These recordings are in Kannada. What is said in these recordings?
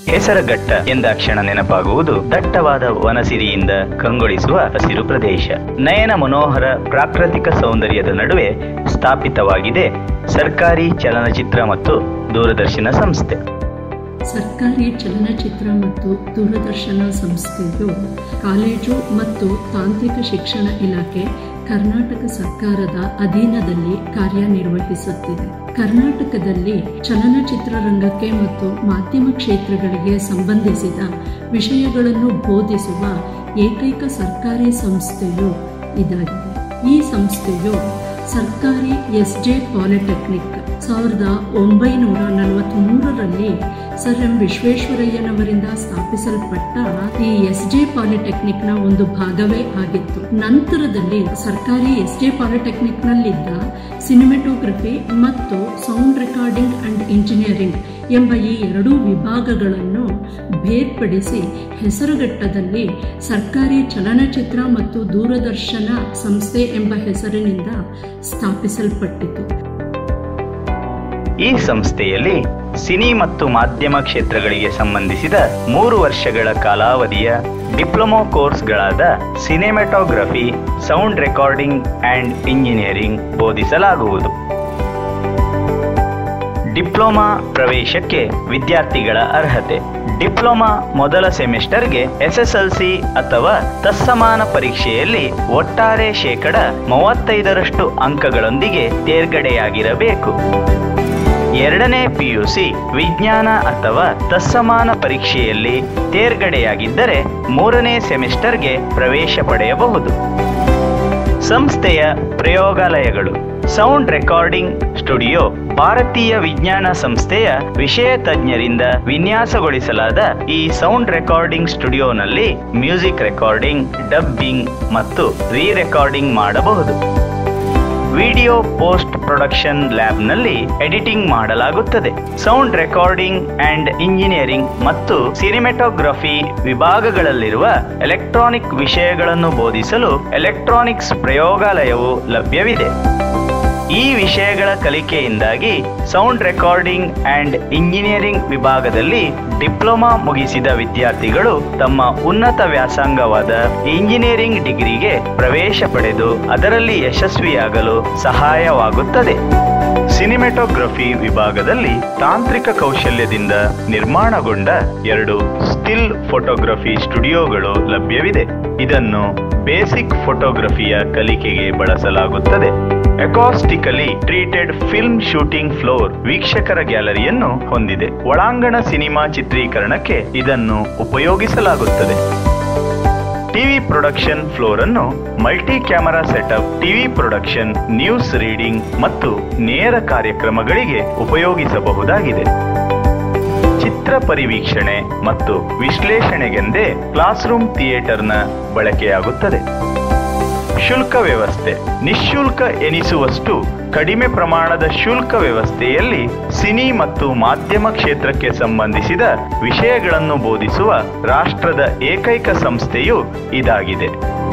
ಹೆಸರಘಟ್ಟ ಎಂದಾಕ್ಷಣ ನೆನಪಾಗುವುದು ದಟ್ಟವಾದ ವನಸಿರಿಯಿಂದ ಕಂಗೊಳಿಸುವ ಹಸಿರು ಪ್ರದೇಶ ನಯನ ಮನೋಹರ ಪ್ರಾಕೃತಿಕ ಸೌಂದರ್ಯದ ನಡುವೆ ಸ್ಥಾಪಿತವಾಗಿದೆ ಸರ್ಕಾರಿ ಚಲನಚಿತ್ರ ಮತ್ತು ದೂರದರ್ಶನ ಸಂಸ್ಥೆ ಸರ್ಕಾರಿ ಚಲನಚಿತ್ರ ಮತ್ತು ದೂರದರ್ಶನ ಸಂಸ್ಥೆಯು ಕಾಲೇಜು ಮತ್ತು ತಾಂತ್ರಿಕ ಶಿಕ್ಷಣ ಇಲಾಖೆ ಕರ್ನಾಟಕ ಸರ್ಕಾರದ ಅಧೀನದಲ್ಲಿ ಕಾರ್ಯನಿರ್ವಹಿಸುತ್ತಿದೆ ಕರ್ನಾಟಕದಲ್ಲಿ ಚಲನಚಿತ್ರ ರಂಗಕ್ಕೆ ಮತ್ತು ಮಾಧ್ಯಮ ಕ್ಷೇತ್ರಗಳಿಗೆ ಸಂಬಂಧಿಸಿದ ವಿಷಯಗಳನ್ನು ಬೋಧಿಸುವ ಏಕೈಕ ಸರ್ಕಾರಿ ಸಂಸ್ಥೆಯು ಇದಾಗಿದೆ ಈ ಸಂಸ್ಥೆಯು ಸರ್ಕಾರಿ ಎಸ್ ಜೆ ಪಾಲಿಟೆಕ್ನಿಕ್ ಸಾವಿರದ ಒಂಬೈನೂರ ನಲವತ್ತ್ಮೂರರಲ್ಲಿ ಸರ್ ಎಂ ವಿಶ್ವೇಶ್ವರಯ್ಯನವರಿಂದ ಸ್ಥಾಪಿಸಲ್ಪಟ್ಟ ಈ ಎಸ್ ಜೆ ಪಾಲಿಟೆಕ್ನಿಕ್ನ ಒಂದು ಭಾಗವೇ ಆಗಿತ್ತು ನಂತರದಲ್ಲಿ ಸರ್ಕಾರಿ ಎಸ್ ಜೆ ಪಾಲಿಟೆಕ್ನಿಕ್ನಲ್ಲಿದ್ದ ಸಿನಿಮೆಟೋಗ್ರಫಿ ಮತ್ತು ಸೌಂಡ್ ರೆಕಾರ್ಡಿಂಗ್ ಅಂಡ್ ಇಂಜಿನಿಯರಿಂಗ್ ಎಂಬ ಈ ಎರಡೂ ವಿಭಾಗಗಳನ್ನು ಬೇರ್ಪಡಿಸಿ ಹೆಸರುಘಟ್ಟದಲ್ಲಿ ಸರ್ಕಾರಿ ಚಲನಚಿತ್ರ ಮತ್ತು ದೂರದರ್ಶನ ಸಂಸ್ಥೆ ಎಂಬ ಹೆಸರಿನಿಂದ ಸ್ಥಾಪಿಸಲ್ಪಟ್ಟಿತು ಈ ಸಂಸ್ಥೆಯಲ್ಲಿ ಸಿನಿ ಮತ್ತು ಮಾಧ್ಯಮ ಕ್ಷೇತ್ರಗಳಿಗೆ ಸಂಬಂಧಿಸಿದ ಮೂರು ವರ್ಷಗಳ ಕಾಲಾವಧಿಯ ಡಿಪ್ಲೊಮಾ ಕೋರ್ಸ್ಗಳಾದ cinematography sound recording and engineering ಬೋಧಿಸಲಾಗುವುದು ಡಿಪ್ಲೊಮಾ ಪ್ರವೇಶಕ್ಕೆ ವಿದ್ಯಾರ್ಥಿಗಳ ಅರ್ಹತೆ ಡಿಪ್ಲೊಮಾ ಮೊದಲ ಸೆಮಿಸ್ಟರ್ಗೆ ಎಸ್ಎಸ್ಎಲ್ಸಿ ಅಥವಾ ತತ್ಸಮಾನ ಪರೀಕ್ಷೆಯಲ್ಲಿ ಒಟ್ಟಾರೆ ಶೇಕಡ ಮೂವತ್ತೈದರಷ್ಟು ಅಂಕಗಳೊಂದಿಗೆ ತೇರ್ಗಡೆಯಾಗಿರಬೇಕು ಎರಡನೇ ಪಿಯುಸಿ ವಿಜ್ಞಾನ ಅಥವಾ ತತ್ಸಮಾನ ಪರೀಕ್ಷೆಯಲ್ಲಿ ತೇರ್ಗಡೆಯಾಗಿದ್ದರೆ ಮೂರನೇ ಸೆಮಿಸ್ಟರ್ಗೆ ಪ್ರವೇಶ ಪಡೆಯಬಹುದು ಸಂಸ್ಥೆಯ ಪ್ರಯೋಗಾಲಯಗಳು ಸೌಂಡ್ ರೆಕಾರ್ಡಿಂಗ್ ಸ್ಟುಡಿಯೋ ಭಾರತೀಯ ವಿಜ್ಞಾನ ಸಂಸ್ಥೆಯ ವಿಷಯ ತಜ್ಞರಿಂದ ವಿನ್ಯಾಸಗೊಳಿಸಲಾದ ಈ ಸೌಂಡ್ ರೆಕಾರ್ಡಿಂಗ್ ಸ್ಟುಡಿಯೋನಲ್ಲಿ ಮ್ಯೂಸಿಕ್ ರೆಕಾರ್ಡಿಂಗ್ ಡಬ್ಬಿಂಗ್ ಮತ್ತು ರೀ ರೆಕಾರ್ಡಿಂಗ್ ಮಾಡಬಹುದು ವಿಡಿಯೋ ಪೋಸ್ಟ್ ಪ್ರೊಡಕ್ಷನ್ ಲ್ಯಾಬ್ನಲ್ಲಿ ಎಡಿಟಿಂಗ್ ಮಾಡಲಾಗುತ್ತದೆ ಸೌಂಡ್ ರೆಕಾರ್ಡಿಂಗ್ ಅಂಡ್ ಇಂಜಿನಿಯರಿಂಗ್ ಮತ್ತು ಸಿನಿಮೆಟೋಗ್ರಫಿ ವಿಭಾಗಗಳಲ್ಲಿರುವ ಎಲೆಕ್ಟ್ರಾನಿಕ್ ವಿಷಯಗಳನ್ನು ಬೋಧಿಸಲು ಎಲೆಕ್ಟ್ರಾನಿಕ್ಸ್ ಪ್ರಯೋಗಾಲಯವು ಲಭ್ಯವಿದೆ ಈ ವಿಷಯಗಳ ಕಲಿಕೆಯಿಂದಾಗಿ ಸೌಂಡ್ ರೆಕಾರ್ಡಿಂಗ್ ಅಂಡ್ ಇಂಜಿನಿಯರಿಂಗ್ ವಿಭಾಗದಲ್ಲಿ ಡಿಪ್ಲೊಮಾ ಮುಗಿಸಿದ ವಿದ್ಯಾರ್ಥಿಗಳು ತಮ್ಮ ಉನ್ನತ ವ್ಯಾಸಂಗವಾದ ಇಂಜಿನಿಯರಿಂಗ್ ಡಿಗ್ರಿಗೆ ಪ್ರವೇಶ ಪಡೆದು ಅದರಲ್ಲಿ ಯಶಸ್ವಿಯಾಗಲು ಸಹಾಯವಾಗುತ್ತದೆ ಸಿನಿಮೆಟೋಗ್ರಫಿ ವಿಭಾಗದಲ್ಲಿ ತಾಂತ್ರಿಕ ಕೌಶಲ್ಯದಿಂದ ನಿರ್ಮಾಣಗೊಂಡ ಎರಡು ಸ್ಟಿಲ್ ಫೋಟೋಗ್ರಫಿ ಸ್ಟುಡಿಯೋಗಳು ಲಭ್ಯವಿದೆ ಇದನ್ನು ಬೇಸಿಕ್ ಫೋಟೋಗ್ರಫಿಯ ಕಲಿಕೆಗೆ ಬಳಸಲಾಗುತ್ತದೆ acoustically treated film shooting floor ವೀಕ್ಷಕರ ಗ್ಯಾಲರಿಯನ್ನು ಹೊಂದಿದೆ ಒಳಾಂಗಣ ಸಿನಿಮಾ ಚಿತ್ರೀಕರಣಕ್ಕೆ ಇದನ್ನು ಉಪಯೋಗಿಸಲಾಗುತ್ತದೆ ಟಿವಿ ಪ್ರೊಡಕ್ಷನ್ ಫ್ಲೋರ್ ಅನ್ನು multi camera setup TV production news reading ಮತ್ತು ನೇರ ಕಾರ್ಯಕ್ರಮಗಳಿಗೆ ಉಪಯೋಗಿಸಬಹುದಾಗಿದೆ ಚಿತ್ರ ಪರಿವೀಕ್ಷಣೆ ಮತ್ತು ವಿಶ್ಲೇಷಣೆಗೆಂದೇ ಕ್ಲಾಸ್ ರೂಮ್ ಥಿಯೇಟರ್ನ ಬಳಕೆಯಾಗುತ್ತದೆ ಶುಲ್ಕ ವ್ಯವಸ್ಥೆ ನಿಶುಲ್ಕ ಎನಿಸುವಷ್ಟು ಕಡಿಮೆ ಪ್ರಮಾಣದ ಶುಲ್ಕ ವ್ಯವಸ್ಥೆಯಲ್ಲಿ ಸಿನಿ ಮತ್ತು ಮಾಧ್ಯಮ ಕ್ಷೇತ್ರಕ್ಕೆ ಸಂಬಂಧಿಸಿದ ವಿಷಯಗಳನ್ನು ಬೋಧಿಸುವ ರಾಷ್ಟ್ರದ ಏಕೈಕ ಸಂಸ್ಥೆಯು ಇದಾಗಿದೆ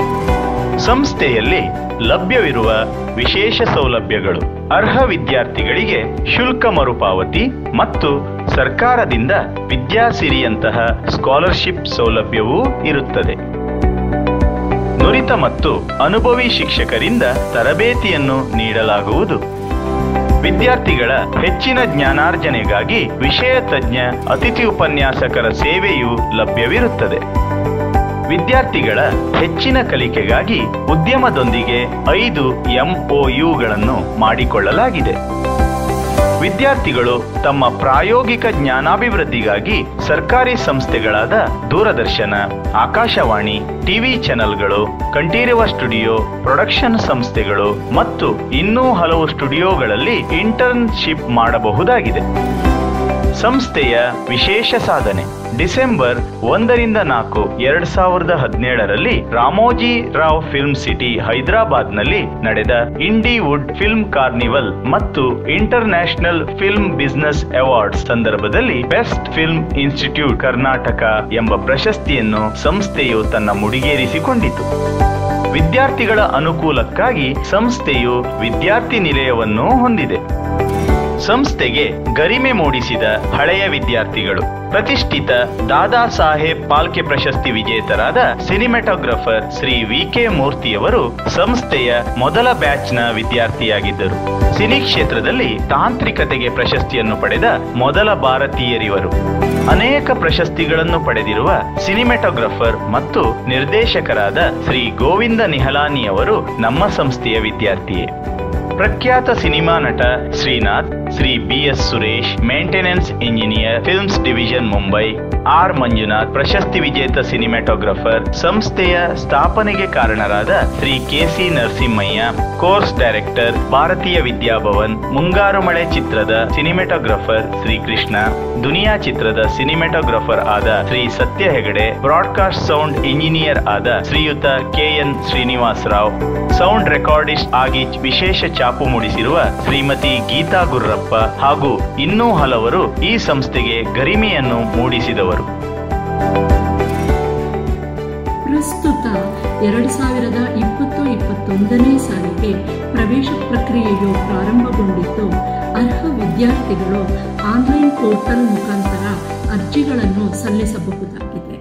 ಸಂಸ್ಥೆಯಲ್ಲಿ ಲಭ್ಯವಿರುವ ವಿಶೇಷ ಸೌಲಭ್ಯಗಳು ಅರ್ಹ ವಿದ್ಯಾರ್ಥಿಗಳಿಗೆ ಶುಲ್ಕ ಮರುಪಾವತಿ ಮತ್ತು ಸರ್ಕಾರದಿಂದ ವಿದ್ಯಾಸಿರಿಯಂತಹ ಸ್ಕಾಲರ್ಶಿಪ್ ಸೌಲಭ್ಯವೂ ಇರುತ್ತದೆ ನುರಿತ ಮತ್ತು ಅನುಭವಿ ಶಿಕ್ಷಕರಿಂದ ತರಬೇತಿಯನ್ನು ನೀಡಲಾಗುವುದು ವಿದ್ಯಾರ್ಥಿಗಳ ಹೆಚ್ಚಿನ ಜ್ಞಾನಾರ್ಜನೆಗಾಗಿ ವಿಷಯ ತಜ್ಞ ಅತಿಥಿ ಉಪನ್ಯಾಸಕರ ಸೇವೆಯೂ ಲಭ್ಯವಿರುತ್ತದೆ ವಿದ್ಯಾರ್ಥಿಗಳ ಹೆಚ್ಚಿನ ಕಲಿಕೆಗಾಗಿ ಉದ್ಯಮದೊಂದಿಗೆ ಐದು ಎಂಒಯುಗಳನ್ನು ಮಾಡಿಕೊಳ್ಳಲಾಗಿದೆ ವಿದ್ಯಾರ್ಥಿಗಳು ತಮ್ಮ ಪ್ರಾಯೋಗಿಕ ಜ್ಞಾನಾಭಿವೃದ್ಧಿಗಾಗಿ ಸರ್ಕಾರಿ ಸಂಸ್ಥೆಗಳಾದ ದೂರದರ್ಶನ ಆಕಾಶವಾಣಿ ಟಿವಿ ಚಾನೆಲ್ಗಳು ಕಂಠೀರವ ಸ್ಟುಡಿಯೋ ಪ್ರೊಡಕ್ಷನ್ ಸಂಸ್ಥೆಗಳು ಮತ್ತು ಇನ್ನೂ ಹಲವು ಸ್ಟುಡಿಯೋಗಳಲ್ಲಿ ಇಂಟರ್ನ್ಶಿಪ್ ಮಾಡಬಹುದಾಗಿದೆ ಸಂಸ್ಥೆಯ ವಿಶೇಷ ಸಾಧನೆ ಡಿಸೆಂಬರ್ ಒಂದರಿಂದ ನಾಲ್ಕು ಎರಡ್ ಸಾವಿರದ ಹದಿನೇಳರಲ್ಲಿ ರಾಮೋಜಿ ರಾವ್ ಫಿಲ್ಮ್ ಸಿಟಿ ಹೈದರಾಬಾದ್ನಲ್ಲಿ ನಡೆದ ಇಂಡಿವುಡ್ ಫಿಲ್ಮ್ ಕಾರ್ನಿವಲ್ ಮತ್ತು international film business awards ಸಂದರ್ಭದಲ್ಲಿ ಬೆಸ್ಟ್ ಫಿಲ್ಮ್ ಇನ್ಸ್ಟಿಟ್ಯೂಟ್ ಕರ್ನಾಟಕ ಎಂಬ ಪ್ರಶಸ್ತಿಯನ್ನು ಸಂಸ್ಥೆಯು ತನ್ನ ಮುಡಿಗೇರಿಸಿಕೊಂಡಿತು ವಿದ್ಯಾರ್ಥಿಗಳ ಅನುಕೂಲಕ್ಕಾಗಿ ಸಂಸ್ಥೆಯು ವಿದ್ಯಾರ್ಥಿ ನಿಲಯವನ್ನು ಹೊಂದಿದೆ ಸಂಸ್ಥೆಗೆ ಗರಿಮೆ ಮೂಡಿಸಿದ ಹಳೆಯ ವಿದ್ಯಾರ್ಥಿಗಳು ಪ್ರತಿಷ್ಠಿತ ದಾದಾ ಸಾಹೇಬ್ ಪಾಲ್ಕೆ ಪ್ರಶಸ್ತಿ ವಿಜೇತರಾದ ಸಿನಿಮೆಟೋಗ್ರಫರ್ ಶ್ರೀ ವಿ ಕೆ ಮೂರ್ತಿಯವರು ಸಂಸ್ಥೆಯ ಮೊದಲ ಬ್ಯಾಚ್ನ ವಿದ್ಯಾರ್ಥಿಯಾಗಿದ್ದರು ಸಿನಿ ಕ್ಷೇತ್ರದಲ್ಲಿ ತಾಂತ್ರಿಕತೆಗೆ ಪ್ರಶಸ್ತಿಯನ್ನು ಪಡೆದ ಮೊದಲ ಭಾರತೀಯರಿವರು ಅನೇಕ ಪ್ರಶಸ್ತಿಗಳನ್ನು ಪಡೆದಿರುವ ಸಿನಿಮೆಟೋಗ್ರಫರ್ ಮತ್ತು ನಿರ್ದೇಶಕರಾದ ಶ್ರೀ ಗೋವಿಂದ ನಿಹಲಾನಿಯವರು ನಮ್ಮ ಸಂಸ್ಥೆಯ ವಿದ್ಯಾರ್ಥಿಯೇ ಪ್ರಖ್ಯಾತ ಸಿನಿಮಾ ನಟ Srinath Shri B S Suresh maintenance engineer films division Mumbai R Manjunath ಪ್ರಶಸ್ತಿ ವಿಜೇತ ಸಿನಿಮಾಟೋಗ್ರಫರ್ ಸಂಸ್ಥೆಯ ಸ್ಥಾಪನೆಗೆ ಕಾರಣರಾದ Shri K C Narasimhaiah course director Bharatiya Vidya Bhavan ಮುಂಗಾರು ಮಳೆ ಚಿತ್ರದ ಸಿನಿಮಾಟೋಗ್ರಫರ್ ಶ್ರೀ ಕೃಷ್ಣ ದುನಿಯಾ ಚಿತ್ರದ ಸಿನಿಮಾಟೋಗ್ರಫರ್ ಆದ ಶ್ರೀ ಸತ್ಯ ಹೆಗಡೆ ಬ್ರಾಡ್ಕಾಸ್ಟ್ ಸೌಂಡ್ ಇಂಜಿನಿಯರ್ ಆದ ಶ್ರೀಯುತ K N Srinivas Rao sound recordist ಆಗಿ ವಿಶೇಷ ಚಾಪು ಮೂಡಿಸಿರುವ ಶ್ರೀಮತಿ ಗೀತಾ ಗುರ್ರಪ್ಪ ಹಾಗೂ ಇನ್ನೂ ಹಲವರು ಈ ಸಂಸ್ಥೆಗೆ ಗರಿಮೆಯನ್ನು ಮೂಡಿಸಿದವರು ಪ್ರಸ್ತುತ ಎರಡು ಸಾವಿರದ ಇಪ್ಪತ್ತು ಇಪ್ಪತ್ತೊಂದನೇ ಸಾಲಿಗೆ ಪ್ರವೇಶ ಪ್ರಕ್ರಿಯೆಯು ಪ್ರಾರಂಭಗೊಂಡಿದ್ದು ಅರ್ಹ ವಿದ್ಯಾರ್ಥಿಗಳು ಆನ್ಲೈನ್ ಪೋರ್ಟಲ್ ಮುಖಾಂತರ ಅರ್ಜಿಗಳನ್ನು ಸಲ್ಲಿಸಬಹುದಾಗಿದೆ